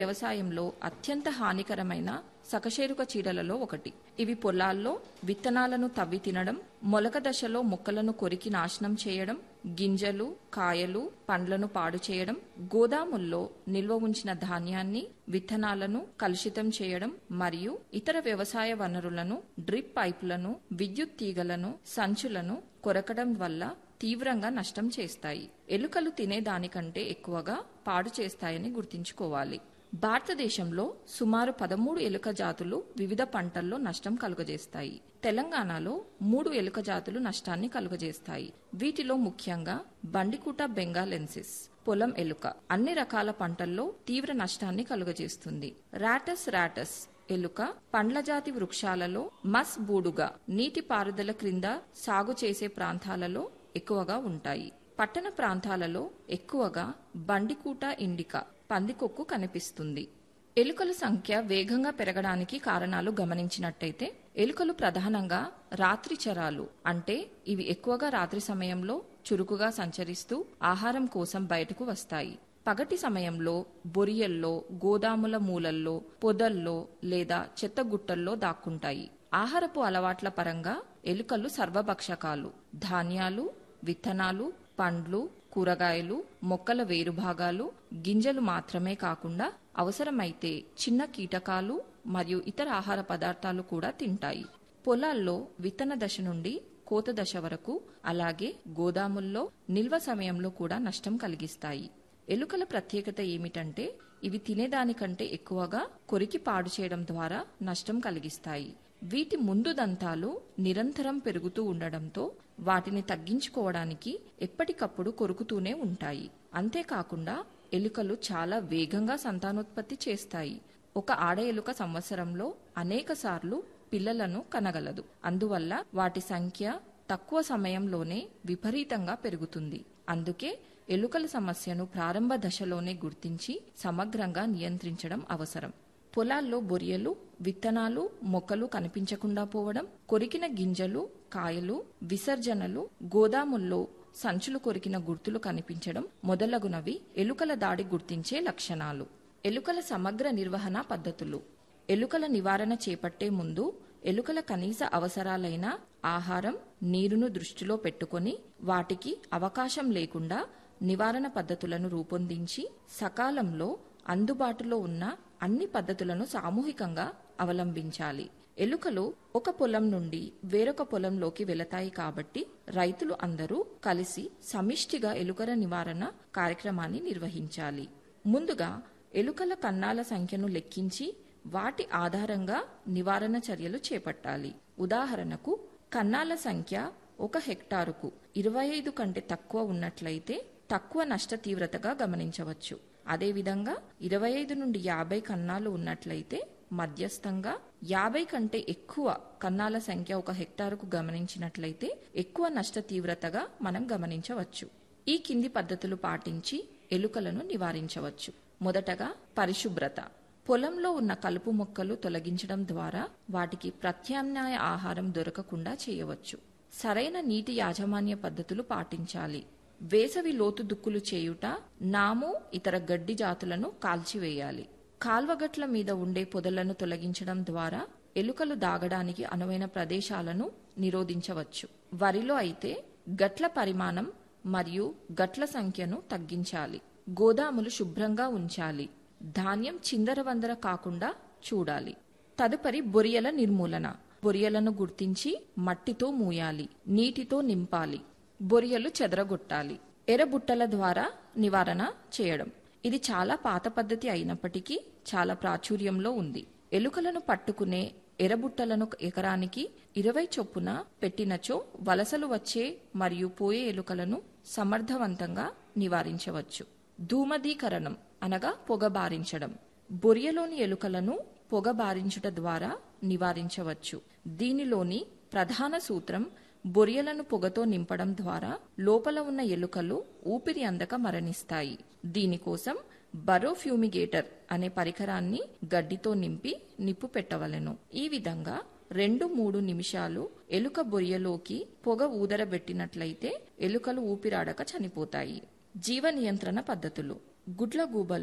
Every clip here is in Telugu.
వ్యవసాయంలో అత్యంత హానికరమైన సకశేరుక చీడలలో ఒకటి ఇవి పొలాల్లో విత్తనాలను తవ్వి తినడం మొలక దశలో మొక్కలను కొరికి నాశనం చేయడం గింజలు కాయలు పండ్లను పాడు చేయడం గోదాముల్లో నిల్వ ఉంచిన ధాన్యాన్ని విత్తనాలను కలుషితం చేయడం మరియు ఇతర వ్యవసాయ వనరులను డ్రిప్ పైపులను విద్యుత్ తీగలను సంచులను కొరకడం వల్ల తీవ్రంగా నష్టం చేస్తాయి ఎలుకలు తినేదానికంటే ఎక్కువగా పాడు చేస్తాయని గుర్తుంచుకోవాలి భారతదేశంలో సుమారు పదమూడు ఎలుక జాతులు వివిధ పంటల్లో నష్టం కలుగజేస్తాయి తెలంగాణలో మూడు ఎలుక జాతులు నష్టాన్ని కలుగజేస్తాయి వీటిలో ముఖ్యంగా బండికూట బెంగాలెన్సిస్ పొలం ఎలుక అన్ని రకాల పంటల్లో తీవ్ర నష్టాన్ని కలుగజేస్తుంది రాటస్ రాటస్ ఎలుక పండ్ల జాతి వృక్షాలలో మస్ బూడుగా నీటి పారుదల క్రింద సాగు చేసే ప్రాంతాలలో ఎక్కువగా ఉంటాయి పట్టణ ప్రాంతాలలో ఎక్కువగా బండికూట ఇండిక పందికొక్కు కనిపిస్తుంది ఎలుకల సంఖ్య వేగంగా పెరగడానికి కారణాలు గమనించినట్టయితే ఎలుకలు ప్రధానంగా రాత్రి చరాలు అంటే ఇవి ఎక్కువగా రాత్రి సమయంలో చురుకుగా సంచరిస్తూ ఆహారం కోసం బయటకు వస్తాయి పగటి సమయంలో బొరియల్లో గోదాముల మూలల్లో పొదల్లో లేదా చెత్తగుట్టల్లో దాక్కుంటాయి ఆహారపు అలవాట్ల పరంగా ఎలుకలు సర్వభక్షకాలు ధాన్యాలు విత్తనాలు పండ్లు కూరగాయలు మొక్కల వేరుభాగాలు గింజలు మాత్రమే కాకుండా అవసరమైతే చిన్న కీటకాలు మరియు ఇతర ఆహార పదార్థాలు కూడా తింటాయి పొలాల్లో విత్తన దశ నుండి కోత దశ వరకు అలాగే గోదాముల్లో నిల్వ సమయంలో కూడా నష్టం కలిగిస్తాయి ఎలుకల ప్రత్యేకత ఏమిటంటే ఇవి తినేదానికంటే ఎక్కువగా కొరికి పాడు చేయడం ద్వారా నష్టం కలిగిస్తాయి వీటి ముందు దంతాలు నిరంతరం పెరుగుతూ ఉండడంతో వాటిని తగ్గించుకోవడానికి ఎప్పటికప్పుడు కొరుకుతూనే ఉంటాయి అంతేకాకుండా ఎలుకలు చాలా వేగంగా సంతానోత్పత్తి చేస్తాయి ఒక ఆడ ఎలుక సంవత్సరంలో అనేక సార్లు పిల్లలను కనగలదు అందువల్ల వాటి సంఖ్య తక్కువ సమయంలోనే విపరీతంగా పెరుగుతుంది అందుకే ఎలుకల సమస్యను ప్రారంభ దశలోనే గుర్తించి సమగ్రంగా నియంత్రించడం అవసరం పొలాల్లో బొరియలు విత్తనాలు మొక్కలు కనిపించకుండా పోవడం కొరికిన గింజలు కాయలు విసర్జనలు గోదాముల్లో సంచులు కొరికిన గుర్తులు కనిపించడం మొదలగునవి ఎలుకల దాడి గుర్తించే లక్షణాలు ఎలుకల సమగ్ర నిర్వహణ పద్ధతులు ఎలుకల నివారణ చేపట్టే ముందు ఎలుకల కనీస అవసరాలైన ఆహారం నీరును దృష్టిలో పెట్టుకొని వాటికి అవకాశం లేకుండా నివారణ పద్ధతులను రూపొందించి సకాలంలో అందుబాటులో ఉన్న అన్ని పద్ధతులను సామూహికంగా అవలంబించాలి ఎలుకలు ఒక పొలం నుండి వేరొక పొలంలోకి వెళతాయి కాబట్టి రైతులు అందరూ కలిసి సమిష్టిగా ఎలుకల నివారణ కార్యక్రమాన్ని నిర్వహించాలి ముందుగా ఎలుకల కన్నాల సంఖ్యను లెక్కించి వాటి ఆధారంగా నివారణ చర్యలు చేపట్టాలి ఉదాహరణకు కన్నాల సంఖ్య ఒక హెక్టారుకు ఇరవై ఐదు కంటే తక్కువ ఉన్నట్లయితే తక్కువ నష్ట తీవ్రతగా గమనించవచ్చు అదేవిధంగా ఇరవై ఐదు నుండి యాభై కన్నాలు ఉన్నట్లయితే మధ్యస్థంగా యాభై కంటే ఎక్కువ కన్నాల సంఖ్య ఒక హెక్టారుకు గమనించినట్లయితే ఎక్కువ నష్ట తీవ్రతగా మనం గమనించవచ్చు ఈ కింది పద్ధతులు పాటించి ఎలుకలను నివారించవచ్చు మొదటగా పరిశుభ్రత పొలంలో ఉన్న కలుపు మొక్కలు తొలగించడం ద్వారా వాటికి ప్రత్యామ్నాయ ఆహారం దొరకకుండా చేయవచ్చు సరైన నీటి యాజమాన్య పద్ధతులు పాటించాలి వేసవి లోతు దుక్కులు చేయుట నాము ఇతర గడ్డి జాతులను కాల్చివేయాలి కాల్వగట్ల మీద ఉండే పొదలను తొలగించడం ద్వారా ఎలుకలు దాగడానికి అనువైన ప్రదేశాలను నిరోధించవచ్చు వరిలో అయితే గట్ల పరిమాణం మరియు గట్ల సంఖ్యను తగ్గించాలి గోదాములు శుభ్రంగా ఉంచాలి ధాన్యం చిందరవందర కాకుండా చూడాలి తదుపరి బొరియల నిర్మూలన బొరియలను గుర్తించి మట్టితో మూయాలి నీటితో నింపాలి బొరియలు చెదరగొట్టాలి ఎర్రబుట్టల ద్వారా నివారణ చేయడం ఇది చాలా పాత పద్ధతి అయినప్పటికీ చాలా ప్రాచుర్యంలో ఉంది ఎలుకలను పట్టుకునే ఎర్రబుట్టలను ఎకరానికి ఇరవై చొప్పున పెట్టినచో వలసలు వచ్చే మరియు పోయే ఎలుకలను సమర్థవంతంగా నివారించవచ్చు ధూమదీకరణం అనగా పొగబారించడం బొరియలోని ఎలుకలను పొగబారించుట ద్వారా నివారించవచ్చు దీనిలోని ప్రధాన సూత్రం బొరియలను పొగతో నింపడం ద్వారా లోపల ఉన్న ఎలుకలు ఊపిరి అందక మరణిస్తాయి దీనికోసం బరో ఫ్యూమిగేటర్ అనే పరికరాన్ని గడ్డితో నింపి నిప్పు పెట్టవలెను ఈ విధంగా రెండు మూడు నిమిషాలు ఎలుక బొరియలోకి పొగ ఊదరబెట్టినట్లయితే ఎలుకలు ఊపిరాడక చనిపోతాయి జీవ నియంత్రణ పద్ధతులు గుడ్ల గూబలు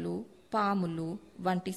పాములు వంటి